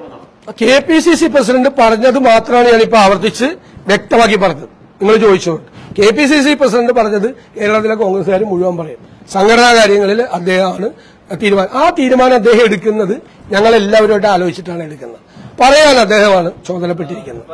K P C C president പറഞ്ഞത് മാത്രമാണ് ഞാനിപ്പോ ആവർത്തിച്ച് വ്യക്തമാക്കി പറഞ്ഞത് നിങ്ങൾ ചോദിച്ചോണ്ട് K P C C president പറഞ്ഞത് കേരളത്തിലെ കോൺഗ്രസ്സുകാർ മുഴുവൻ പറയും സംഘടനാ കാര്യങ്ങളിൽ അദ്ദേഹമാണ് തീരുമാനം ആ തീരുമാനം അദ്ദേഹം എടുക്കുന്നത് ഞങ്ങൾ എല്ലാവരുമായിട്ട് ആലോചിച്ചിട്ടാണ് എടുക്കുന്നത് പറയാൻ അദ്ദേഹമാണ് ചുമതലപ്പെട്ടിരിക്കുന്നത്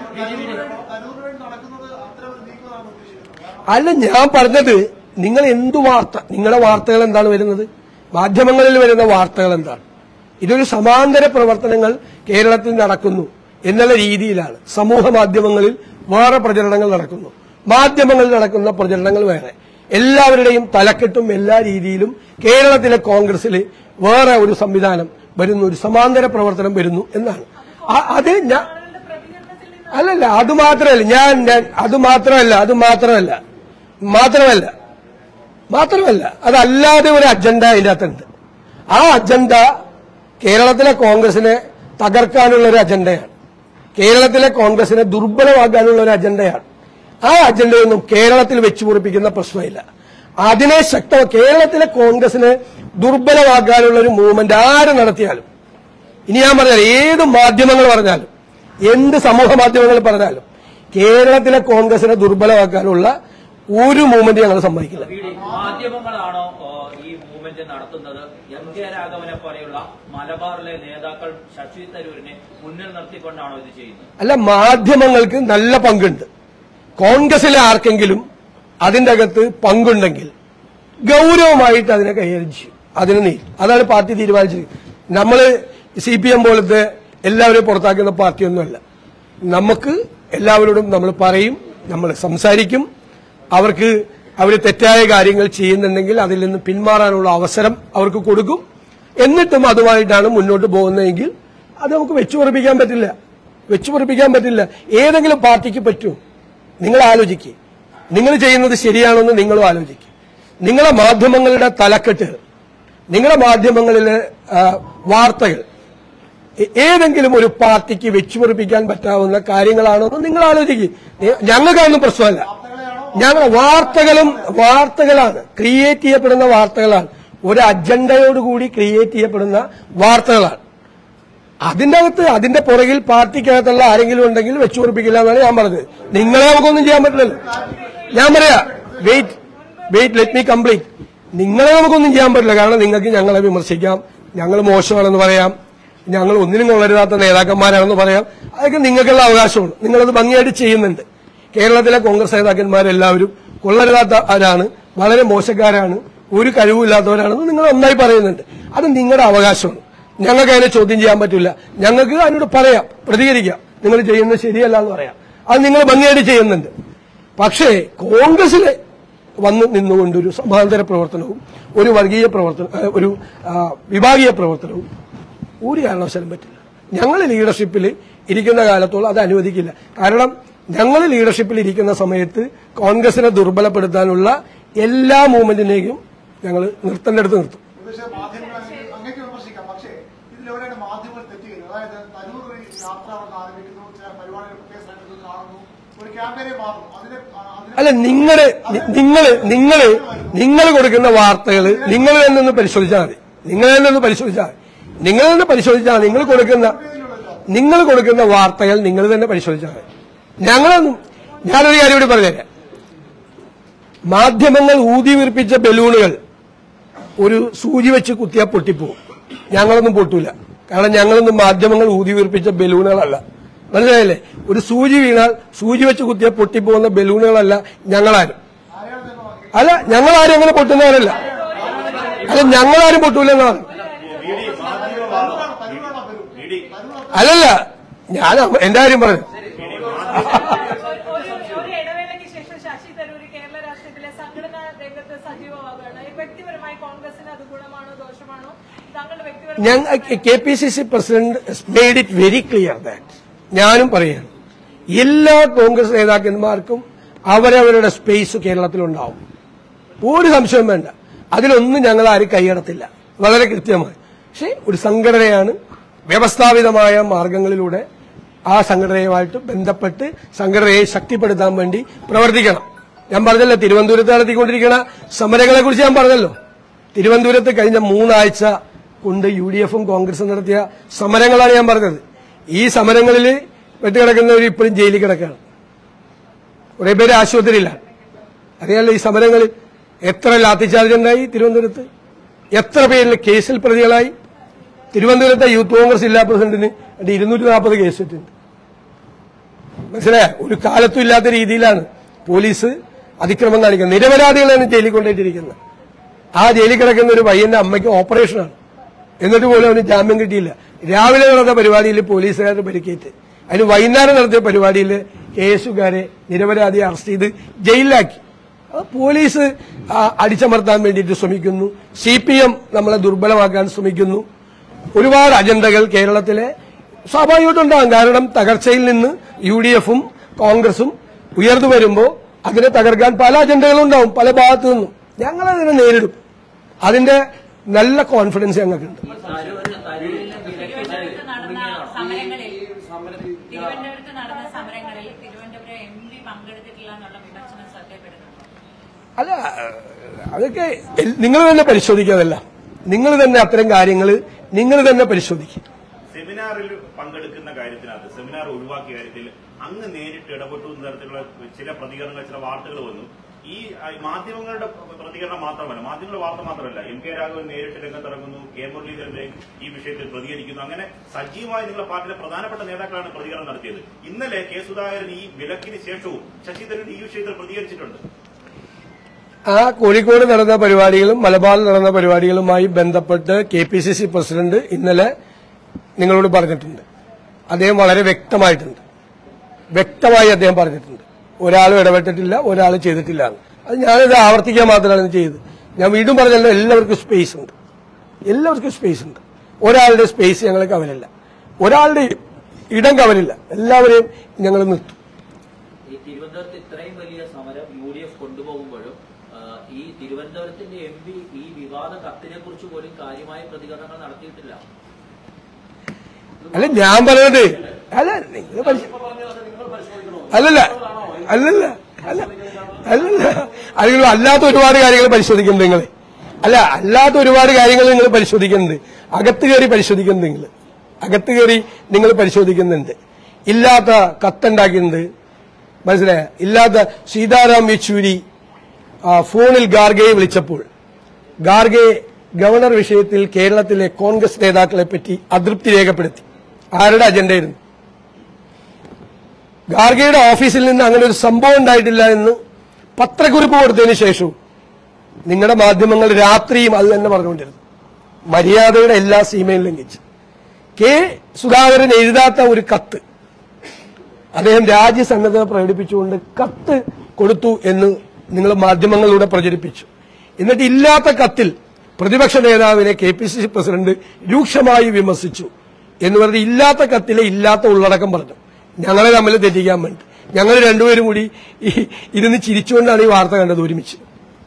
അല്ല ഞാൻ പറഞ്ഞത് നിങ്ങൾ എന്തു വാർത്ത നിങ്ങളുടെ വാർത്തകൾ എന്താണ് വരുന്നത് മാധ്യമങ്ങളിൽ വരുന്ന വാർത്തകൾ എന്താണ് ഇതൊരു സമാന്തര പ്രവർത്തനങ്ങൾ കേരളത്തിൽ നടക്കുന്നു എന്നുള്ള രീതിയിലാണ് സമൂഹ മാധ്യമങ്ങളിൽ വേറെ പ്രചരണങ്ങൾ നടക്കുന്നു മാധ്യമങ്ങളിൽ നടക്കുന്ന പ്രചരണങ്ങൾ വേറെ എല്ലാവരുടെയും തലക്കെട്ടും എല്ലാ രീതിയിലും കേരളത്തിലെ കോൺഗ്രസിൽ വേറെ ഒരു സംവിധാനം വരുന്നു ഒരു സമാന്തര പ്രവർത്തനം വരുന്നു എന്നാണ് ആ- അത് ഞാൻ അല്ലല്ല അത് മാത്രമല്ല ഞാൻ ഞാൻ അത് മാത്രമല്ല അത് മാത്രമല്ല മാത്രമല്ല മാത്രമല്ല അതല്ലാതെ ഒരു അജണ്ട അതിൻ്റെ അകത്തുണ്ട് ആ അജണ്ട കേരളത്തിലെ കോൺഗ്രസിനെ തകർക്കാനുള്ള ഒരു അജണ്ടയാണ് കേരളത്തിലെ കോൺഗ്രസിനെ ദുർബലമാക്കാനുള്ള ഒരു അജണ്ടയാണ് ആ അജണ്ടയൊന്നും കേരളത്തിൽ വെച്ചു പൊറിപ്പിക്കുന്ന പ്രശ്നമില്ല അതിനെ ശക്ത കേരളത്തിലെ കോൺഗ്രസിനെ ദുർബലമാക്കാനുള്ള ഒരു മൂവ്മെന്റ് ആര് നടത്തിയാലും ഇനി ഞാൻ പറഞ്ഞാൽ ഏത് മാധ്യമങ്ങൾ പറഞ്ഞാലും എന്ത് സമൂഹ മാധ്യമങ്ങൾ പറഞ്ഞാലും കേരളത്തിലെ കോൺഗ്രസിനെ ദുർബലമാക്കാനുള്ള ഒരു മൂവ്മെന്റ് ഞങ്ങൾ സമ്മതിക്കില്ല വി ഡി, മാധ്യമങ്ങളാണോ ഓ, ഈ മൂവ്മെന്റ് നടത്തുന്നത് എം കെ രാഘവനെ പോലെയുള്ള മലബാറിലെ നേതാക്കൾ ശശി തരൂരിനെ മുന്നിൽ നിർത്തിക്കൊണ്ടാണോ ഇത് ചെയ്യുന്നത് അല്ല മാധ്യമങ്ങൾക്ക് നല്ല പങ്കുണ്ട് കോൺഗ്രസിലെ ആർക്കെങ്കിലും അതിന്റെ അകത്ത് പങ്കുണ്ടെങ്കിൽ ഗൗരവമായിട്ട് അതിനെ കൈകാര്യം ചെയ്യും അതിന് നീ അതാണ് പാർട്ടി തീരുമാനിച്ചത് നമ്മള് സി പി എം പോലത്തെ എല്ലാവരെയും പുറത്താക്കുന്ന പാർട്ടിയൊന്നുമല്ല നമുക്ക് എല്ലാവരോടും നമ്മൾ പറയും നമ്മൾ സംസാരിക്കും അവർക്ക് അവർ തെറ്റായ കാര്യങ്ങൾ ചെയ്യുന്നുണ്ടെങ്കിൽ അതിൽ നിന്ന് പിന്മാറാനുള്ള അവസരം അവർക്ക് കൊടുക്കും എന്നിട്ടും അതുമായിട്ടാണ് മുന്നോട്ട് പോകുന്നതെങ്കിൽ അത് നമുക്ക് വെച്ചുപറപ്പിക്കാൻ പറ്റില്ല വെച്ചുപറപ്പിക്കാൻ പറ്റില്ല ഏതെങ്കിലും പാർട്ടിക്ക് പറ്റുമോ നിങ്ങൾ ആലോചിക്കുക നിങ്ങൾ ചെയ്യുന്നത് ശരിയാണെന്ന് നിങ്ങളും ആലോചിക്കുക നിങ്ങളെ മാധ്യമങ്ങളുടെ തലക്കെട്ടുകൾ നിങ്ങളുടെ മാധ്യമങ്ങളിലെ ആ, വാർത്തകൾ ഏ- ഏതെങ്കിലും ഒരു പാർട്ടിക്ക് വെച്ചുപൊറിപ്പിക്കാൻ പറ്റാവുന്ന കാര്യങ്ങളാണോ എന്ന് നിങ്ങൾ ആലോചിക്കുക ഞങ്ങൾക്കൊന്നും പ്രശ്നമല്ല ഞങ്ങൾ വാർത്തകളും വാർത്തകളാണ് ക്രിയേറ്റ് ചെയ്യപ്പെടുന്ന വാർത്തകളാണ് ഒരു അജണ്ടയോടുകൂടി ക്രിയേറ്റ് ചെയ്യപ്പെടുന്ന വാർത്തകളാണ് അതിന്റെ അകത്ത് അതിന്റെ പുറകിൽ പാർട്ടിക്കകത്തുള്ള ആരെങ്കിലും ഉണ്ടെങ്കിൽ വെച്ചുപൊറിപ്പിക്കില്ല എന്നാണ് ഞാൻ പറഞ്ഞത് നിങ്ങളെ നമുക്കൊന്നും ചെയ്യാൻ പറ്റില്ലല്ലോ ഞാൻ പറയാ wait wait let me complete നിങ്ങളെ നമുക്കൊന്നും ചെയ്യാൻ പറ്റില്ല കാരണം നിങ്ങൾക്ക് ഞങ്ങളെ വിമർശിക്കാം ഞങ്ങൾ മോശമാണെന്ന് പറയാം ഞങ്ങൾ ഒന്നിനും കൊള്ളരുതാത്ത നേതാക്കന്മാരാണെന്ന് പറയാം അതൊക്കെ നിങ്ങൾക്കുള്ള അവകാശമാണ് നിങ്ങളത് ഭംഗിയായിട്ട് ചെയ്യുന്നുണ്ട് കേരളത്തിലെ കോൺഗ്രസ് നേതാക്കന്മാരെല്ലാവരും കൊള്ളരുതാത്തവരാണ് വളരെ മോശക്കാരാണ് ഒരു കഴിവില്ലാത്തവരാണെന്ന് നിങ്ങൾ ഒന്നായി പറയുന്നുണ്ട് അത് നിങ്ങളുടെ അവകാശമാണ് ഞങ്ങൾക്ക് അതിനെ ചോദ്യം ചെയ്യാൻ പറ്റില്ല ഞങ്ങൾക്ക് അതിനോട് പറയാം പ്രതികരിക്കാം നിങ്ങൾ ചെയ്യുന്നത് ശരിയല്ല എന്ന് പറയാം അത് നിങ്ങൾ ഭംഗിയായിട്ട് ചെയ്യുന്നുണ്ട് പക്ഷേ കോൺഗ്രസിൽ വന്ന് നിന്നുകൊണ്ട് ഒരു സമാന്തര പ്രവർത്തനവും ഒരു വർഗീയ പ്രവർത്തനം ഏഹ്, ഒരു ആ, വിഭാഗീയ പ്രവർത്തനവും ഒരു കാരണവശാലും പറ്റില്ല ഞങ്ങൾ ലീഡർഷിപ്പിൽ ഇരിക്കുന്ന കാലത്തോളം അത് അനുവദിക്കില്ല കാരണം ഞങ്ങൾ ലീഡർഷിപ്പിൽ ഇരിക്കുന്ന സമയത്ത് കോൺഗ്രസിനെ ദുർബലപ്പെടുത്താനുള്ള എല്ലാ മൂവ്മെന്റിനെയും ഞങ്ങൾ നിർത്തേണ്ടടുത്ത് നിർത്തും പക്ഷേ മാധ്യമങ്ങൾ അങ്ങേക്ക് വിമർശിക്കാം പക്ഷേ ഇതിലെവിടെയാണ് മാധ്യമങ്ങൾ തെറ്റുകയും അതായത് തരൂർ ഒരു യാത്ര അവിടെ ആരംഭിക്കുന്നു ചില പരിപാടികൾ പ്രത്യേക സ്ഥലത്ത് കാണുന്നു ഒരു ക്യാമ്പയിനെ മാറുന്നു അതിനെ അതിനെ അല്ല നിങ്ങള് നിങ്ങള് നിങ്ങള് നിങ്ങൾ കൊടുക്കുന്ന വാർത്തകൾ നിങ്ങൾ തന്നെ ഒന്ന് പരിശോധിച്ചാൽ മതി നിങ്ങൾ തന്നെ ഒന്ന് പരിശോധിച്ചാൽ മതി നിങ്ങൾ തന്നെ പരിശോധിച്ചാൽ മതി നിങ്ങൾ കൊടുക്കുന്ന നിങ്ങൾ കൊടുക്കുന്ന വാർത്തകൾ നിങ്ങൾ തന്നെ പരിശോധിച്ചാൽ മതി ഞങ്ങളൊന്നും ഞാനൊരു കാര്യം കൂടി പറഞ്ഞുതരാം മാധ്യമങ്ങൾ ഊതി വീർപ്പിച്ച ബലൂണുകൾ ഒരു സൂചി വെച്ച് കുത്തിയാൽ പൊട്ടിപ്പോവും ഞങ്ങളൊന്നും പൊട്ടൂല കാരണം ഞങ്ങളൊന്നും മാധ്യമങ്ങൾ ഊതി വീർപ്പിച്ച ബലൂണുകളല്ല മനസ്സിലായില്ലേ ഒരു സൂചി വീണാൽ സൂചി വെച്ച് കുത്തിയാൽ പൊട്ടിപ്പോകുന്ന ബലൂണുകളല്ല ഞങ്ങളാരും അല്ല ഞങ്ങളാരും അങ്ങനെ പൊട്ടുന്നവരല്ല അല്ല ഞങ്ങളാരും പൊട്ടൂലെന്ന് പറഞ്ഞു അല്ലല്ല ഞാൻ എന്റെ കാര്യം പറഞ്ഞു ഒരു ഒരു ഇടവേളയ്ക്ക് ശേഷം ശശി തരൂർ കേരള രാഷ്ട്രീയത്തിലെ സംഘടനാ രംഗത്ത് സജീവമാകുകയാണ് വ്യക്തിപരമായി കോൺഗ്രസിന് അത് ഗുണമാണോ ദോഷമാണോ താങ്കളുടെ വ്യക്തിപരമായ ഞാൻ K P C C president made it very clear that ഞാനും പറയാണ് എല്ലാ കോൺഗ്രസ് നേതാക്കന്മാർക്കും അവരവരുടെ സ്പേസ് കേരളത്തിലുണ്ടാവും ഒരു സംശയവും വേണ്ട അതിലൊന്നും ഞങ്ങൾ ആരും കൈയടത്തില്ല വളരെ കൃത്യമായി പക്ഷേ ഒരു സംഘടനയാണ് വ്യവസ്ഥാപിതമായ മാർഗങ്ങളിലൂടെ ആ സംഘടനയുമായിട്ട് ബന്ധപ്പെട്ട് സംഘടനയെ ശക്തിപ്പെടുത്താൻ വേണ്ടി പ്രവർത്തിക്കണം ഞാൻ പറഞ്ഞല്ലോ തിരുവനന്തപുരത്ത് നടത്തിക്കൊണ്ടിരിക്കുന്ന സമരങ്ങളെ കുറിച്ച് ഞാൻ പറഞ്ഞല്ലോ തിരുവനന്തപുരത്ത് കഴിഞ്ഞ മൂന്നാഴ്ച കൊണ്ട് യു ഡി എഫും കോൺഗ്രസും നടത്തിയ സമരങ്ങളാണ് ഞാൻ പറഞ്ഞത് ഈ സമരങ്ങളിൽ വെട്ടുകിടക്കുന്നവർ ഇപ്പോഴും ജയിലിൽ കിടക്കുകയാണ് കുറെ പേര് ആശുപത്രിയിലാണ് അറിയാലോ ഈ സമരങ്ങളിൽ എത്ര ലാത്തിചാർജ് ഉണ്ടായി തിരുവനന്തപുരത്ത് എത്ര പേരിൽ കേസിൽ പ്രതികളായി തിരുവനന്തപുരത്തെ യൂത്ത് കോൺഗ്രസ് ജില്ലാ പ്രസിഡന്റിന് ഇരുന്നൂറ്റി നാൽപ്പത് കേസ് ഇട്ടുണ്ട് മനസ്സിലായ ഒരു കാലത്തും ഇല്ലാത്ത രീതിയിലാണ് പോലീസ് അതിക്രമം കാണിക്കുന്നത് നിരപരാധികളാണ് ജയിലിൽ കൊണ്ടിട്ടിരിക്കുന്നത് ആ ജയിലിൽ കിടക്കുന്ന ഒരു പയ്യന്റെ അമ്മയ്ക്ക് ഓപ്പറേഷനാണ് എന്നിട്ട് പോലും അവന് ജാമ്യം കിട്ടിയില്ല രാവിലെ നടന്ന പരിപാടിയിൽ പോലീസുകാർ പരിക്കേറ്റ് അതിന് വൈകുന്നേരം നടത്തിയ പരിപാടിയിൽ കേസുകാരെ നിരപരാധിയെ അറസ്റ്റ് ചെയ്ത് ജയിലിലാക്കി അത് പോലീസ് ആ, അടിച്ചമർത്താൻ വേണ്ടിയിട്ട് ശ്രമിക്കുന്നു സി പി എം നമ്മളെ ദുർബലമാക്കാൻ ശ്രമിക്കുന്നു ഒരുപാട് അജണ്ടകൾ കേരളത്തിലെ സ്വാഭാവികമായിട്ടുണ്ടാകും കാരണം തകർച്ചയിൽ നിന്ന് യു ഡി എഫും കോൺഗ്രസും ഉയർന്നു വരുമ്പോൾ അതിനെ തകർക്കാൻ പല അജണ്ടകളും ഉണ്ടാവും പല ഭാഗത്തു നിന്നും ഞങ്ങൾ അതിനെ നേരിടും അതിന്റെ നല്ല കോൺഫിഡൻസ് ഞങ്ങൾക്കുണ്ട് തരൂര് തരൂരിലെ വിലക്ക് തിരുവനന്തപുരത്ത് നടന്ന സമരങ്ങളിൽ സമരത്തിൽ തിരുവനന്തപുരത്ത് നടന്ന സമരങ്ങളിൽ തിരുവനന്തപുരം എം പി പങ്കെടുത്തിട്ടില്ല എന്നുള്ള വിമർശനം ശ്രദ്ധപ്പെടുന്നുണ്ട് അല്ല അതൊക്കെ നിങ്ങൾ തന്നെ പരിശോധിക്കാതല്ല നിങ്ങൾ തന്നെ അത്തരം കാര്യങ്ങൾ നിങ്ങൾ തന്നെ പരിശോധിക്കും സെമിനാറിൽ പങ്കെടുക്കുന്ന കാര്യത്തിനകത്ത് സെമിനാർ ഒഴിവാക്കിയ കാര്യത്തിൽ അങ്ങ് നേരിട്ട് ഇടപെട്ടു എന്ന തരത്തിലുള്ള ചില പ്രതികരണങ്ങൾ ചില വാർത്തകൾ വന്നു ഈ ആ, മാധ്യമങ്ങളുടെ പ്രതികരണം മാത്രമല്ല മാധ്യമങ്ങളുടെ വാർത്ത മാത്രമല്ല എം കെ രാഘവൻ നേരിട്ട് രംഗത്തിറങ്ങുന്നു കെ മുരളീധരൻ ഈ വിഷയത്തിൽ പ്രതികരിക്കുന്നു അങ്ങനെ സജീവമായി നിങ്ങളുടെ പാർട്ടിയിലെ പ്രധാനപ്പെട്ട നേതാക്കളാണ് പ്രതികരണം നടത്തിയത് ഇന്നലെ കെ സുധാകരൻ ഈ വിലക്കിന് ശേഷവും ശശി തരൂർ ഈ വിഷയത്തിൽ പ്രതികരിച്ചിട്ടുണ്ട് ആ കോഴിക്കോട് നടന്ന പരിപാടികളും മലബാറിൽ നടന്ന പരിപാടികളുമായി ബന്ധപ്പെട്ട് K P C C president ഇന്നലെ നിങ്ങളോട് പറഞ്ഞിട്ടുണ്ട് അദ്ദേഹം വളരെ വ്യക്തമായിട്ടുണ്ട് വ്യക്തമായി അദ്ദേഹം പറഞ്ഞിട്ടുണ്ട് ഒരാളും ഇടപെട്ടിട്ടില്ല ഒരാൾ ചെയ്തിട്ടില്ല എന്ന്. അത് ഞാനിത് ആവർത്തിക്കാൻ മാത്രമാണ് ഇത് ചെയ്തത് ഞാൻ വീണ്ടും പറഞ്ഞല്ലോ എല്ലാവർക്കും സ്പേസ് ഉണ്ട് എല്ലാവർക്കും സ്പേസ് ഉണ്ട് ഒരാളുടെ സ്പേസ് ഞങ്ങൾ കവലില്ല ഒരാളുടെ ഇടം കവലില്ല എല്ലാവരെയും ഞങ്ങൾ നിർത്തും ഈ തിരുവനന്തപുരത്ത് ഇത്രയും വലിയ സമരം യു ഡി എഫ് കൊണ്ടുപോകുമ്പോഴും ആ, ഈ തിരുവനന്തപുരത്തിന്റെ എം പി ഈ വിവാദ കത്തിനെ കുറിച്ച് പോലും കാര്യമായ പ്രതികരണങ്ങൾ നടത്തിയിട്ടില്ല അല്ല ഞാൻ പറയുന്നത് അല്ല നിങ്ങൾ പരിശ- അല്ലല്ല അല്ലല്ല അല്ല അല്ലല്ല അല്ലെങ്കിൽ അല്ലാത്ത ഒരുപാട് കാര്യങ്ങൾ പരിശോധിക്കുന്നുണ്ട് നിങ്ങൾ അല്ല അല്ലാത്ത ഒരുപാട് കാര്യങ്ങൾ നിങ്ങൾ പരിശോധിക്കുന്നുണ്ട് അകത്ത് കയറി പരിശോധിക്കുന്നുണ്ട് നിങ്ങൾ അകത്ത് കയറി നിങ്ങൾ പരിശോധിക്കുന്നുണ്ട് ഇല്ലാത്ത കത്തുണ്ടാക്കുന്നുണ്ട് മനസ്സിലായ ഇല്ലാത്ത സീതാറാം യെച്ചൂരി ആ, ഫോണിൽ ഗാർഗയെ വിളിച്ചപ്പോൾ ഗാർഗെ ഗവർണർ വിഷയത്തിൽ കേരളത്തിലെ കോൺഗ്രസ് നേതാക്കളെ പറ്റി അതൃപ്തി രേഖപ്പെടുത്തി ആരുടെ അജണ്ടയായിരുന്നു ഗാർഗയുടെ ഓഫീസിൽ നിന്ന് അങ്ങനെ ഒരു സംഭവം ഉണ്ടായിട്ടില്ല എന്ന് പത്രക്കുറിപ്പ് കൊടുത്തതിന് ശേഷവും നിങ്ങളുടെ മാധ്യമങ്ങൾ രാത്രിയും അത് തന്നെ പറഞ്ഞുകൊണ്ടിരുന്നു മര്യാദയുടെ എല്ലാ സീമയും ലംഘിച്ച് കെ സുധാകരൻ എഴുതാത്ത ഒരു കത്ത് അദ്ദേഹം രാജ്യസന്നദ്ധത പ്രകടിപ്പിച്ചുകൊണ്ട് കത്ത് കൊടുത്തു എന്ന് നിങ്ങൾ മാധ്യമങ്ങളിലൂടെ പ്രചരിപ്പിച്ചു എന്നിട്ട് ഇല്ലാത്ത കത്തിൽ പ്രതിപക്ഷ നേതാവിനെ K P C C president രൂക്ഷമായി വിമർശിച്ചു എന്ന് പറഞ്ഞ് ഇല്ലാത്ത കത്തിലെ ഇല്ലാത്ത ഉള്ളടക്കം പറഞ്ഞു ഞങ്ങളെ തമ്മിൽ തെറ്റിക്കാൻ വേണ്ടി ഞങ്ങൾ രണ്ടുപേരും കൂടി ഈ ഇരുന്ന് ചിരിച്ചുകൊണ്ടാണ് ഈ വാർത്ത കണ്ടത് ഒരുമിച്ച്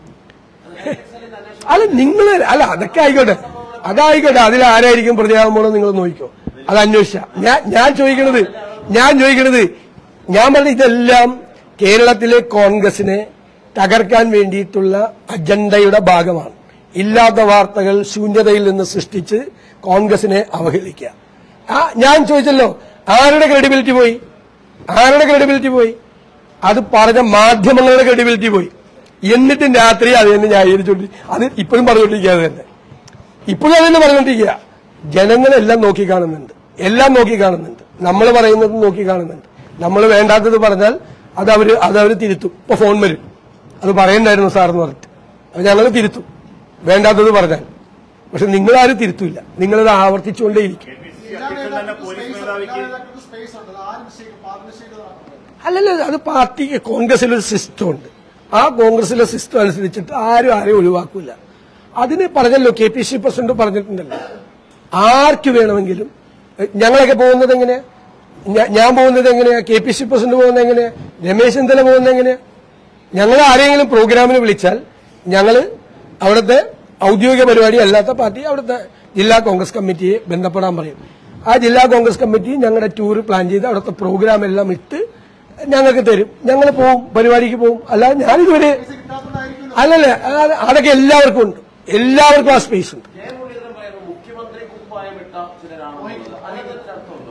അല്ല നിങ്ങൾ അല്ല അതൊക്കെ ആയിക്കോട്ടെ അതായിക്കോട്ടെ അതിൽ ആരായിരിക്കും പ്രതിയാകുമ്പോഴോ നിങ്ങൾ നോക്കിക്കോ അത് അന്വേഷിച്ച ഞാൻ ഞാൻ ചോദിക്കണത് ഞാൻ ചോദിക്കണത് ഞാൻ പറഞ്ഞ ഇതെല്ലാം കേരളത്തിലെ കോൺഗ്രസിനെ തകർക്കാൻ വേണ്ടിയിട്ടുള്ള അജണ്ടയുടെ ഭാഗമാണ് ഇല്ലാത്ത വാർത്തകൾ ശൂന്യതയിൽ നിന്ന് സൃഷ്ടിച്ച് കോൺഗ്രസിനെ അവഹേളിക്കുക ആ ഞാൻ ചോദിച്ചല്ലോ ആരുടെ ക്രെഡിബിലിറ്റി പോയി ആരുടെ ക്രെഡിബിലിറ്റി പോയി അത് പറഞ്ഞ മാധ്യമങ്ങളുടെ ക്രെഡിബിലിറ്റി പോയി എന്നിട്ടും രാത്രി അത് തന്നെ ന്യായീകരിച്ചോണ്ട് അത് ഇപ്പോഴും പറഞ്ഞുകൊണ്ടിരിക്കുക അത് തന്നെ ഇപ്പോഴും അത് തന്നെ പറഞ്ഞുകൊണ്ടിരിക്കുക ജനങ്ങളെല്ലാം നോക്കി കാണുന്നുണ്ട് എല്ലാം നോക്കി കാണുന്നുണ്ട് നമ്മൾ പറയുന്നത് നോക്കി കാണുന്നുണ്ട് നമ്മൾ വേണ്ടാത്തത് പറഞ്ഞാൽ അത് അവര് അത് അവര് തിരുത്തും ഇപ്പൊ ഫോൺ വരും അത് പറയണ്ടായിരുന്നു സാർ എന്ന് പറഞ്ഞിട്ട് അത് ഞങ്ങൾ തിരുത്തും വേണ്ടാത്തത് പറഞ്ഞാൽ പക്ഷെ നിങ്ങളാരും തിരുത്തൂല നിങ്ങളത് ആവർത്തിച്ചുകൊണ്ടേയിരിക്കും കെ പി സി സി എല്ലാ അധ്യക്ഷൻ തന്നെ നേതാക്കൾക്കും പോലീസ് സ്പേസ് ഉണ്ട്. മേധാവിക്ക് എല്ലാ നേതാക്കൾക്കും സ്പേസ് ഉണ്ട് അത് ആരും നിശ്ചയിക്കും പാർട്ടി നിശ്ചയിക്കുന്നതാണ് അല്ലല്ല അത് പാർട്ടിക്ക് കോൺഗ്രസിലൊരു സിസ്റ്റം ഉണ്ട് ആ കോൺഗ്രസിലെ സിസ്റ്റം അനുസരിച്ചിട്ട് ആരും ആരെയും ഒഴിവാക്കൂല അതിന് പറഞ്ഞല്ലോ കെ പി സി പ്രസിഡന്റ് പറഞ്ഞിട്ടുണ്ടല്ലോ ആർക്ക് വേണമെങ്കിലും എ, ഞങ്ങളൊക്കെ പോകുന്നത് എങ്ങനെയാ ഞ- ഞാൻ പോകുന്നത് എങ്ങനെയാ കെ പി സി പ്രസിഡന്റ് പോകുന്നത് എങ്ങനെയാ രമേശ് ചെന്നിത്തല പോകുന്നത് എങ്ങനെയാ ഞങ്ങൾ ആരെങ്കിലും പ്രോഗ്രാമിന് വിളിച്ചാൽ ഞങ്ങൾ അവിടുത്തെ ഔദ്യോഗിക പരിപാടി അല്ലാത്ത പാർട്ടി അവിടുത്തെ ജില്ലാ കോൺഗ്രസ് കമ്മിറ്റിയെ ബന്ധപ്പെടാൻ പറയും ആ ജില്ലാ കോൺഗ്രസ് കമ്മിറ്റി ഞങ്ങളുടെ ടൂർ പ്ലാൻ ചെയ്ത് അവിടുത്തെ പ്രോഗ്രാം എല്ലാം ഇട്ട് ഞങ്ങൾക്ക് തരും ഞങ്ങൾ പോവും പരിപാടിക്ക് പോവും അല്ലാതെ ഞാനിതുവരെ കിട്ടാത്തതായിരിക്കും അല്ലല്ല ആ- അതൊക്കെ എല്ലാവർക്കും ഉണ്ട് എല്ലാവർക്കും ആ സ്പേസ് ഉണ്ട് ജയ മുരളീധരൻ പറയുന്നു മുഖ്യമന്ത്രി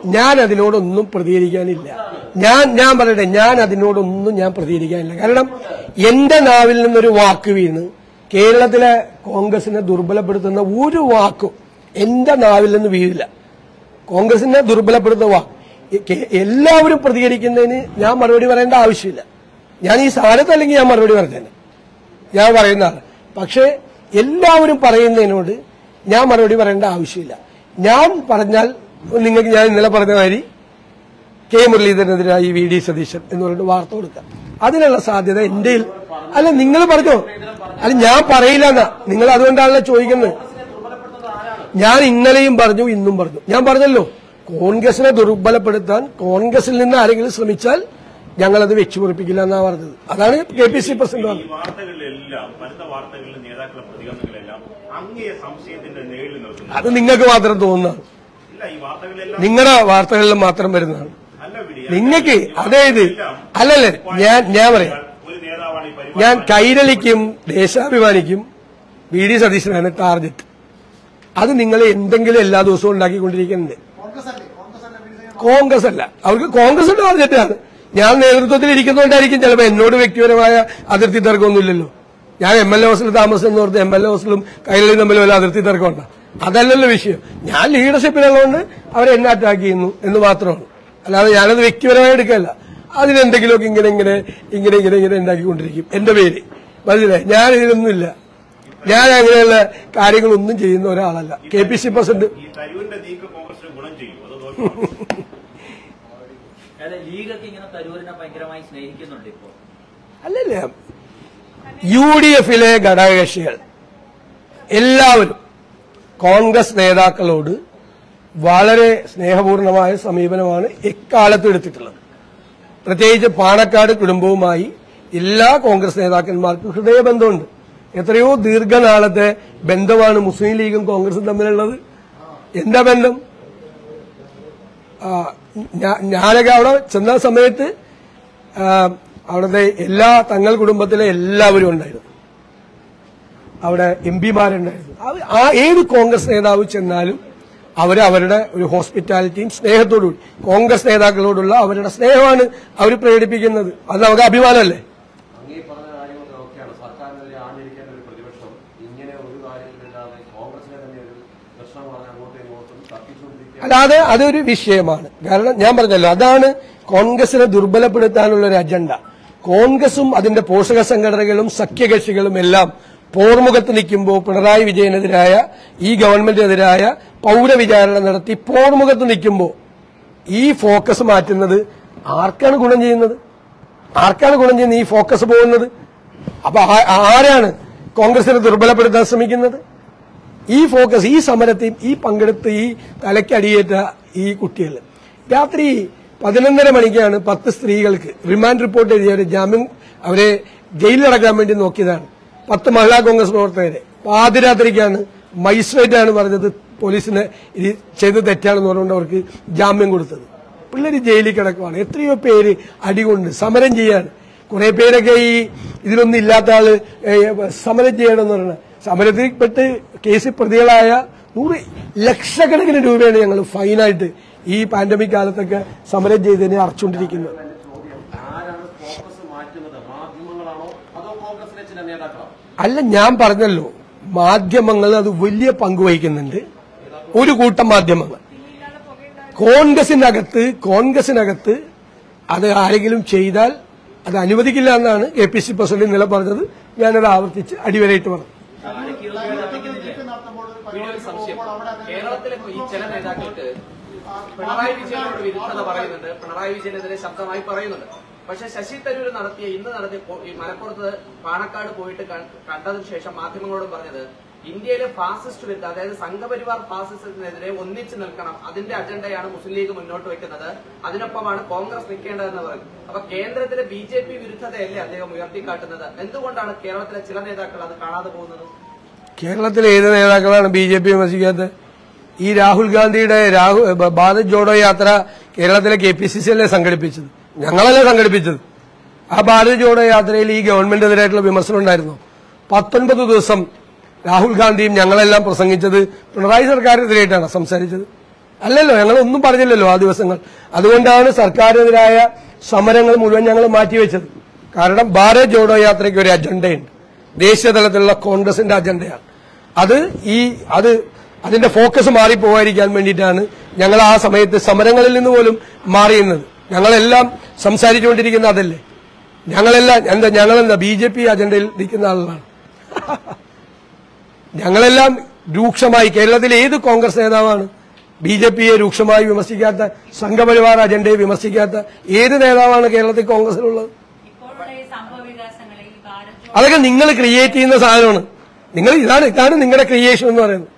ഞാൻ അതിനോടൊന്നും പ്രതികരിക്കാനില്ല ഞാൻ ഞാൻ പറയട്ടെ ഞാൻ അതിനോടൊന്നും ഞാൻ പ്രതികരിക്കാനില്ല കാരണം എന്റെ നാവിൽ നിന്നൊരു വാക്ക് വീണ് കേരളത്തിലെ കോൺഗ്രസിനെ ദുർബലപ്പെടുത്തുന്ന ഒരു വാക്കും എന്റെ നാവിൽ നിന്ന് വീഴില്ല കോൺഗ്രസിനെ ദുർബലപ്പെടുത്തുന്ന വാക്ക് എ- കെ- എല്ലാവരും പ്രതികരിക്കുന്നതിന് ഞാൻ മറുപടി പറയേണ്ട ആവശ്യമില്ല ഞാൻ ഈ സ്ഥാനത്ത് അല്ലെങ്കിൽ ഞാൻ മറുപടി പറഞ്ഞേനെ ഞാൻ പറയുന്നതാണ് പക്ഷേ എല്ലാവരും പറയുന്നതിനോട് ഞാൻ മറുപടി പറയേണ്ട ആവശ്യമില്ല ഞാൻ പറഞ്ഞാൽ നിങ്ങൾക്ക് ഞാൻ ഇന്നലെ പറഞ്ഞ മാതിരി കെ മുരളീധരനെതിരായി വി ഡി സതീശൻ എന്ന് പറഞ്ഞിട്ട് വാർത്ത കൊടുക്കാം അതിനുള്ള സാധ്യത എന്റെ അല്ല നിങ്ങൾ പറഞ്ഞോ അല്ല ഞാൻ പറയില്ല എന്നാ നിങ്ങൾ അതുകൊണ്ടാണല്ലോ ചോദിക്കുന്നത് ഞാൻ ഇന്നലെയും പറഞ്ഞു ഇന്നും പറഞ്ഞു ഞാൻ പറഞ്ഞല്ലോ കോൺഗ്രസിനെ ദുർബലപ്പെടുത്താൻ കോൺഗ്രസിൽ നിന്ന് ആരെങ്കിലും ശ്രമിച്ചാൽ ഞങ്ങളത് വെച്ചുപൊറിപ്പിക്കില്ല എന്നാ പറഞ്ഞത് അതാണ് കെ പി സി പ്രസിഡന്റ് ഈ പറഞ്ഞത് വാർത്തകളിലെല്ലാം പരത്ത വാർത്തകളിലും നേതാക്കളുടെ പ്രതികരണങ്ങളെല്ലാം അങ്ങേ സംശയത്തിന്റെ നേരിൽ നിർത്തുന്നു അത് നിങ്ങൾക്ക് മാത്രം തോന്നുന്നതാണ് ഇല്ല ഈ വാർത്തകളിലെല്ലാം നിങ്ങളുടെ വാർത്തകളിൽ മാത്രം വരുന്നതാണ് അല്ല വിടി നിങ്ങൾക്ക് അതായത് അല്ലല്ലേ ഞാൻ ഞാൻ പറയാം ഒരു നേതാവാണ് ഈ പരിപാടി ഞാൻ കൈരളിക്കും ദേശാഭിമാനിക്കും വി ഡി സതീശനാണ് ടാർഗറ്റ് അത് നിങ്ങൾ എന്തെങ്കിലും എല്ലാ ദിവസവും ഉണ്ടാക്കിക്കൊണ്ടിരിക്കുന്നുണ്ട് കോൺഗ്രസ് അല്ലേ കോൺഗ്രസ് അല്ലേ വിജയം കോൺഗ്രസ് അല്ല അവർക്ക് കോൺഗ്രസ് ടാർഗറ്റാണ് ഞാൻ നേതൃത്വത്തിൽ ഇരിക്കുന്നതുകൊണ്ടായിരിക്കും ചിലപ്പോൾ എന്നോട് വ്യക്തിപരമായ അതിർത്തി തർക്കമൊന്നുമില്ലല്ലോ ഞാൻ എം എൽ എ ഹൗസിൽ താമസിച്ചെന്ന് പറഞ്ഞ് എം എൽ എ ഹൗസിലും കൈരളിയും തമ്മിൽ വല്ല അതിർത്തി തർക്കമുണ്ട് അതല്ലല്ലോ വിഷയം ഞാൻ ലീഡർഷിപ്പിലുള്ളതുകൊണ്ട് അവരെ എന്നെ അറ്റാക്ക് ചെയ്യുന്നു എന്ന് മാത്രമാണ് അല്ലാതെ ഞാനത് വ്യക്തിപരമായി എടുക്കല്ല അതിനെന്തെങ്കിലുമൊക്കെ ഇങ്ങനെ ഇങ്ങനെ ഇങ്ങനെ ഇങ്ങനെ ഇങ്ങനെ ഉണ്ടാക്കിക്കൊണ്ടിരിക്കും എന്റെ പേര് മനസ്സിലായി ഞാൻ ഇതിലൊന്നുമില്ല ഞാൻ അങ്ങനെയുള്ള കാര്യങ്ങളൊന്നും ചെയ്യുന്ന ഒരാളല്ല കെ പി സി പ്രസിഡന്റ് ഈ തരൂരിന്റെ നീക്കം കോൺഗ്രസിന് ഗുണം ചെയ്യും അത് ദോഷമാണ് അതായത് ലീഗൊക്കെ ഇങ്ങനെ തരൂരിനെ ഭയങ്കരമായി സ്നേഹിക്കുന്നുണ്ട് ഇപ്പോൾ അല്ലല്ല യു ഡി എഫിലെ ഘടകകക്ഷികൾ എല്ലാവരും കോൺഗ്രസ് നേതാക്കളോട് വളരെ സ്നേഹപൂർണമായ സമീപനമാണ് എക്കാലത്തും എടുത്തിട്ടുള്ളത് പ്രത്യേകിച്ച് പാണക്കാട് കുടുംബവുമായി എല്ലാ കോൺഗ്രസ് നേതാക്കന്മാർക്കും ഹൃദയബന്ധമുണ്ട് എത്രയോ ദീർഘനാളത്തെ ബന്ധമാണ് മുസ്ലിം ലീഗും കോൺഗ്രസും തമ്മിലുള്ളത് എന്താ ബന്ധം ആ, ഞാ- ഞാനൊക്കെ അവിടെ ചെന്ന സമയത്ത് ആ, അവിടുത്തെ എല്ലാ തങ്ങൾ കുടുംബത്തിലെ എല്ലാവരും ഉണ്ടായിരുന്നു അവിടെ എം പിമാരുണ്ടായിരുന്നു അവ- ആ ഏത് കോൺഗ്രസ് നേതാവ് ചെന്നാലും അവർ അവരുടെ ഒരു ഹോസ്പിറ്റാലിറ്റിയും സ്നേഹത്തോടുകൂടി കോൺഗ്രസ് നേതാക്കളോടുള്ള അവരുടെ സ്നേഹമാണ് അവർ പ്രകടിപ്പിക്കുന്നത് അത് നമുക്ക് അഭിമാനമല്ലേ അങ്ങേ പറഞ്ഞ കാര്യങ്ങളൊക്കെ ഓക്കെയാണ് സർക്കാരിനെതിരെ ആഞ്ഞടിക്കേണ്ട ഒരു പ്രതിപക്ഷം ഇങ്ങനെ ഒരു കാര്യത്തിലില്ലാതെ കോൺഗ്രസിനെ തന്നെ ഒരു പ്രശ്നം പറഞ്ഞ് അങ്ങോട്ടും ഇങ്ങോട്ടും തപ്പിച്ചുകൊണ്ടിരിക്കുക അല്ലാതെ അതൊരു വിഷയമാണ് കാരണം ഞാൻ പറഞ്ഞല്ലോ അതാണ് കോൺഗ്രസിനെ ദുർബലപ്പെടുത്താനുള്ള ഒരു അജണ്ട കോൺഗ്രസും അതിന്റെ പോഷക സംഘടനകളും സഖ്യകക്ഷികളും എല്ലാം പോർമുഖത്ത് നിൽക്കുമ്പോൾ പിണറായി വിജയനെതിരായ ഈ ഗവൺമെന്റിനെതിരായ പൗരവിചാരണ നടത്തി പോർമുഖത്ത് നിൽക്കുമ്പോൾ ഈ ഫോക്കസ് മാറ്റുന്നത് ആർക്കാണ് ഗുണം ചെയ്യുന്നത് ആർക്കാണ് ഗുണം ചെയ്യുന്നത് ഈ ഫോക്കസ് പോകുന്നത് അപ്പൊ ആ- ആരാണ് കോൺഗ്രസിനെ ദുർബലപ്പെടുത്താൻ ശ്രമിക്കുന്നത് ഈ ഫോക്കസ് ഈ സമരത്തിൽ ഈ പങ്കെടുത്ത് ഈ തലയ്ക്കടിയേറ്റ ഈ കുട്ടികൾ രാത്രി പതിനൊന്നര മണിക്കാണ് പത്ത് സ്ത്രീകൾക്ക് റിമാൻഡ് റിപ്പോർട്ട് എഴുതിയവർ ജാമ്യം അവരെ ജയിലിലടക്കാൻ വേണ്ടി നോക്കിയതാണ് പത്ത് മഹിളാ കോൺഗ്രസ് പ്രവർത്തകരെ പാതിരാത്രിക്കാണ് മജിസ്ട്രേറ്റ് ആണ് പറഞ്ഞത് പോലീസിനെ ഇത് ചെയ്ത് തെറ്റാണെന്ന് പറഞ്ഞുകൊണ്ട് അവർക്ക് ജാമ്യം കൊടുത്തത് പിള്ളേര് ജയിലിൽ കിടക്കുവാണ് എത്രയോ പേര് അടികൊണ്ട് സമരം ചെയ്യാൻ കുറെ പേരൊക്കെ ഈ ഇതിലൊന്നും ഇല്ലാത്ത ആള് ഏ, സമരം ചെയ്യണമെന്ന് പറയുന്നത് സമരത്തിൽപ്പെട്ട് കേസിൽ പ്രതികളായ നൂറ് ലക്ഷക്കണക്കിന് രൂപയാണ് ഞങ്ങൾ ഫൈനായിട്ട് ഈ പാൻഡമിക് കാലത്തൊക്കെ സമരം ചെയ്തതിനെ അടച്ചുകൊണ്ടിരിക്കുന്നത് എന്റെ ചോദ്യം ആരാണ് ഫോക്കസ് മാറ്റുന്നത് മാധ്യമങ്ങളാണോ അതോ കോൺഗ്രസിലെ ചില നേതാക്കളാണോ അല്ല ഞാൻ പറഞ്ഞല്ലോ മാധ്യമങ്ങൾ അത് വലിയ പങ്ക് വഹിക്കുന്നുണ്ട് ഒരു കൂട്ടം മാധ്യമങ്ങൾ കോൺഗ്രസിനകത്ത് കോൺഗ്രസിനകത്ത് അത് ആരെങ്കിലും ചെയ്താൽ അത് അനുവദിക്കില്ല എന്നാണ് കെ പി സി പ്രസിഡന്റ് ഇന്നലെ പറഞ്ഞത് ഞാനത് ആവർത്തിച്ച് അടിവരയിട്ട് പറഞ്ഞു നടത്തുമ്പോൾ ഒരു വീഡിയോ പരിപാടി സംശയം പോകുമ്പോൾ അവിടെ അദ്ദേഹം കേരളത്തിലെ ഈ ചില നേതാക്കൾക്ക് പിണറായി വിജയനോട് വിരുദ്ധത പറയുന്നുണ്ട് പിണറായി വിജയനെതിരെ ശബ്ദമായി പറയുന്നുണ്ട് പക്ഷെ ശശി തരൂർ നടത്തിയ ഇന്ന് നടത്തിയ പോ- ഈ മലപ്പുറത്ത് പാണക്കാട് പോയിട്ട് കൺ- കണ്ടതിന് ശേഷം മാധ്യമങ്ങളോട് പറഞ്ഞത് ഇന്ത്യയിലെ ഫാസിസ്റ്റ് വിരുദ്ധ അതായത് സംഘപരിവാർ ഫാസിസത്തിനെതിരെ ഒന്നിച്ചു നിൽക്കണം അതിന്റെ അജണ്ടയാണ് മുസ്ലിം ലീഗ് മുന്നോട്ട് വെക്കുന്നത് അതിനൊപ്പമാണ് കോൺഗ്രസ് നിൽക്കേണ്ടതെന്ന് പറഞ്ഞു അപ്പൊ കേന്ദ്രത്തിലെ ബി ജെ പി വിരുദ്ധതയല്ലേ അദ്ദേഹം ഉയർത്തിക്കാട്ടുന്നത് എന്തുകൊണ്ടാണ് കേരളത്തിലെ ചില നേതാക്കൾ അത് കാണാതെ പോകുന്നത് കേരളത്തിലെ ഏത് നേതാക്കളാണ് ബി ജെ പി വിമർശിക്കാത്തത് ഈ രാഹുൽ ഗാന്ധിയുടെ രാഹുൽ ബ- ഭാരത് ജോഡോ യാത്ര കേരളത്തിലെ കെ പി സി സി അല്ലേ സംഘടിപ്പിച്ചത് ഞങ്ങളല്ലേ സംഘടിപ്പിച്ചത് ആ ഭാരത് ജോഡോ യാത്രയിൽ ഈ ഗവൺമെന്റിനെതിരായിട്ടുള്ള വിമർശനം ഉണ്ടായിരുന്നു പത്തൊൻപത് ദിവസം രാഹുൽ ഗാന്ധിയും ഞങ്ങളെല്ലാം പ്രസംഗിച്ചത് പിണറായി സർക്കാരിനെതിരായിട്ടാണ് സംസാരിച്ചത് അല്ലല്ലോ ഞങ്ങൾ ഒന്നും പറഞ്ഞില്ലല്ലോ ആ ദിവസങ്ങൾ അതുകൊണ്ടാണ് സർക്കാരിനെതിരായ സമരങ്ങൾ മുഴുവൻ ഞങ്ങൾ മാറ്റിവെച്ചത് കാരണം ഭാരത് ജോഡോ യാത്രയ്ക്ക് ഒരു അജണ്ടയുണ്ട് ദേശീയ തലത്തിലുള്ള കോൺഗ്രസിന്റെ അജണ്ടയാണ് അത് ഈ അത് അതിന്റെ ഫോക്കസ് മാറിപ്പോകാതിരിക്കാൻ വേണ്ടിയിട്ടാണ് ഞങ്ങൾ ആ സമയത്ത് സമരങ്ങളിൽ നിന്ന് പോലും മാറിയുന്നത് ഞങ്ങളെല്ലാം സംസാരിച്ചുകൊണ്ടിരിക്കുന്ന അതല്ലേ ഞങ്ങളെല്ലാം എന്താ ഞങ്ങളെന്താ ബി ജെ പി അജണ്ടയിൽ നിൽക്കുന്ന ആളുകളാണ് ഞങ്ങളെല്ലാം രൂക്ഷമായി കേരളത്തിലെ ഏത് കോൺഗ്രസ് നേതാവാണ് ബി ജെ പിയെ രൂക്ഷമായി വിമർശിക്കാത്ത സംഘപരിവാർ അജണ്ടയെ വിമർശിക്കാത്ത ഏത് നേതാവാണ് കേരളത്തിൽ കോൺഗ്രസിലുള്ളത് ഇപ്പോഴുള്ള ഈ സംഭവ വികാസങ്ങളെ ഈ ഭാരത് ജോഡോ അതൊക്കെ നിങ്ങൾ ക്രിയേറ്റ് ചെയ്യുന്ന സാധനമാണ് നിങ്ങൾ ഇതാണ് ഇതാണ് നിങ്ങളുടെ ക്രിയേഷൻ എന്ന് പറയുന്നത്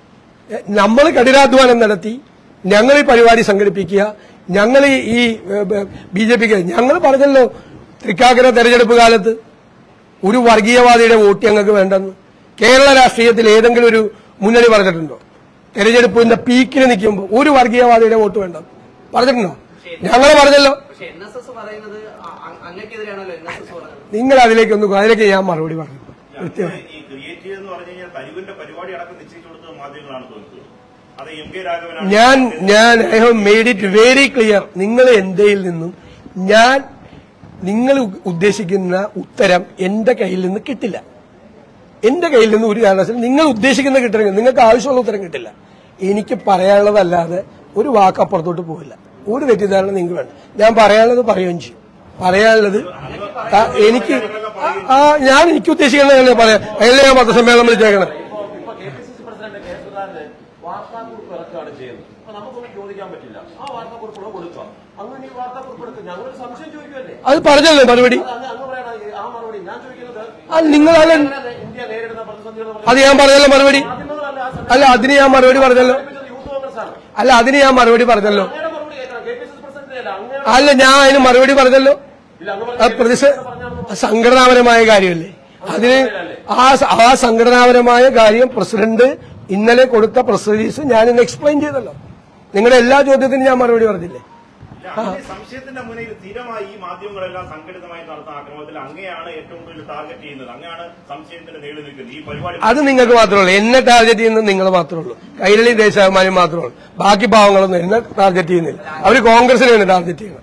നമ്മൾ കഠിനാധ്വാനം നടത്തി ഞങ്ങൾ ഈ പരിപാടി സംഘടിപ്പിക്കുക ഞങ്ങൾ ഈ ബി ജെ പിക്ക് ഞങ്ങൾ പറഞ്ഞല്ലോ തൃക്കാക്കര തെരഞ്ഞെടുപ്പ് കാലത്ത് ഒരു വർഗീയവാദിയുടെ വോട്ട് ഞങ്ങൾക്ക് വേണ്ടെന്ന് കേരള രാഷ്ട്രീയത്തിൽ ഏതെങ്കിലും ഒരു മുന്നണി പറഞ്ഞിട്ടുണ്ടോ തെരഞ്ഞെടുപ്പിന്റെ പീക്കിൽ നിൽക്കുമ്പോൾ ഒരു വർഗീയവാദിയുടെ വോട്ട് വേണ്ടെന്ന് പറഞ്ഞിട്ടുണ്ടോ ഞങ്ങൾ പറഞ്ഞല്ലോ പക്ഷെ എൻ എസ് എസ് പറയുന്നത് അ- അ- അങ്ങക്കെതിരെയാണല്ലോ എൻ എസ് എസ് പറയുന്നത് നിങ്ങൾ അതിലേക്കൊന്നും അതിലേക്ക് ഞാൻ മറുപടി പറഞ്ഞു കൃത്യമായി ഈ ക്രിയേറ്റീവ് എന്ന് പറഞ്ഞു കഴിഞ്ഞാൽ തരുവിന്റെ പരിപാടി അടക്കം നിശ്ചയിച്ചു കൊടുത്തത് മാധ്യമങ്ങളാണ് തോന്നുന്നത് അത് എം കെ രാഘവനാണ് ഞാൻ ഞാൻ I have made it very clear നിങ്ങൾ എന്റെയിൽ നിന്നും ഞാൻ നിങ്ങൾ ഉ- ഉദ്ദേശിക്കുന്ന ഉത്തരം എന്റെ കയ്യിൽ നിന്ന് കിട്ടില്ല എന്റെ കയ്യിൽ നിന്ന് ഒരു കാരണവശാലും നിങ്ങൾ ഉദ്ദേശിക്കുന്ന കിട്ടണമെങ്കിൽ നിങ്ങൾക്ക് ആവശ്യമുള്ള ഉത്തരം കിട്ടില്ല എനിക്ക് പറയാനുള്ളതല്ലാതെ ഒരു വാക്ക് അപ്പുറത്തോട്ട് പോകില്ല ഒരു തെറ്റിദ്ധാരണ നിങ്ങൾക്ക് വേണ്ട ഞാൻ പറയാനുള്ളത് പറയുകയും ചെയ്യും പറയാനുള്ളത് ത- എനിക്ക് ആ- ആ ഞാൻ എനിക്ക് ഉദ്ദേശിക്കുന്നത് പറയാം അതിലെ ഞാൻ പത്രസമ്മേളനം വിളിച്ചേക്കണം ഇപ്പൊ ഇപ്പൊ K P C C president K Sudhakaran വാർത്താക്കുറിപ്പ് ഇറക്കുകയാണ് ചെയ്യുന്നത് അപ്പൊ നമുക്കൊന്നും ചോദിക്കാൻ പറ്റില്ല ആ വാർത്താക്കുറിപ്പ് കൊടുക്കാം അങ്ങനെ ഈ വാർത്താക്കുറിപ്പ് എടുക്കും ഞങ്ങളൊരു സംശയം ചോദിക്കുമല്ലേ അത് പറഞ്ഞല്ലോ മറുപടി അത് അങ്ങ് അങ്ങ് പറയണം ഈ- ആ മറുപടി ഞാൻ ചോദിക്കുന്നത് അത് നിങ്ങൾ അത് എങ്ങനെ ഇന്ത്യ നേരിടുന്ന പ്രതിസന്ധികൾ അത് ഞാൻ പറഞ്ഞല്ലോ മറുപടി മാധ്യമങ്ങളല്ല ആ സമയം അല്ല അതിന് ഞാൻ മറുപടി പറഞ്ഞല്ലോ സംഘടിപ്പിച്ചത് യൂത്ത് കോൺഗ്രസ് ആണ് അല്ല അതിന് ഞാൻ മറുപടി പറഞ്ഞല്ലോ അങ്ങയുടെ മറുപടി കേൾക്കണം K P C C president അല്ല അങ്ങനെ അല്ല ഞാൻ അതിന് മറുപടി പറഞ്ഞല്ലോ ഇല്ല അങ്ങ് ആ പറഞ്ഞ പ്രതിഷ സംഘടനാപരമായ കാര്യമല്ലേ അതിന് ആ സ- ആ സംഘടനാപരമായ കാര്യം പ്രസിഡന്റ് ഇന്നലെ കൊടുത്ത പ്രസ് റിലീസ് ഞാൻ ഇന്ന് എക്സ്പ്ലെയിൻ ചെയ്തല്ലോ നിങ്ങളുടെ എല്ലാ ചോദ്യത്തിനും ഞാൻ മറുപടി പറഞ്ഞില്ലേ ഇല്ല, അങ്ങനെ സംശയത്തിന്റെ മുന്നിൽ സ്ഥിരമായി ഈ മാധ്യമങ്ങളെല്ലാം സംഘടിതമായി നടത്തുന്ന ആക്രമണത്തിൽ അങ്ങനെയാണ് ഏറ്റവും കൂടുതൽ ടാർഗറ്റ് ചെയ്യുന്നത് അങ്ങനെയാണ് സംശയത്തിന്റെ നേടി നിൽക്കുന്നത് ഈ പരിപാടി അത് നിങ്ങൾക്ക് മാത്രമേ എന്നെ ടാർഗറ്റ് ചെയ്യുന്നത് നിങ്ങൾ മാത്രമേ ഉള്ളൂ കൈരളി ദേശാഭിമാനി മാത്രമേ ഉള്ളൂ ബാക്കി പാവങ്ങളൊന്നും എന്നെ ടാർഗറ്റ് ചെയ്യുന്നില്ല അവർ കോൺഗ്രസിനെയാണ് ടാർഗറ്റ് ചെയ്യുന്നത്